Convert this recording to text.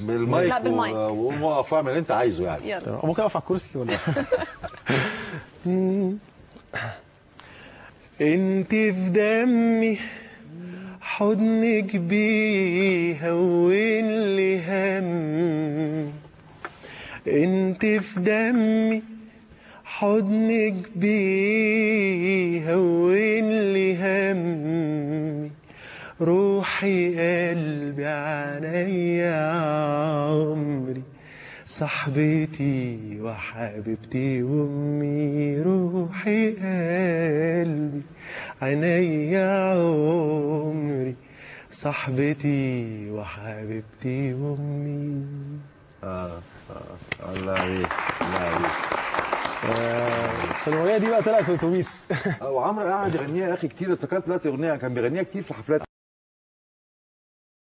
بالمايك لا، بالمايك. و- وقوم اقف واعمل اللي انت عايزه يعني يلا ممكن اقف على الكرسي ولا انت في دمي حضنك بيهون لي هم انت في دمي حضنك بيهون لي همي روحي قلبي عينيا عمري صاحبتي وحبيبتي وامي روحي قلبي عينيا عمري صاحبتي وحبيبتي وامي اه اه الله عليك الله عليك فالأغنية دي بقى طلعت في الأتوبيس وعمرو قعد يغنيها يا اخي كتير افتكرت دلوقتي اغنيه كان بيغنيها كتير في الحفلات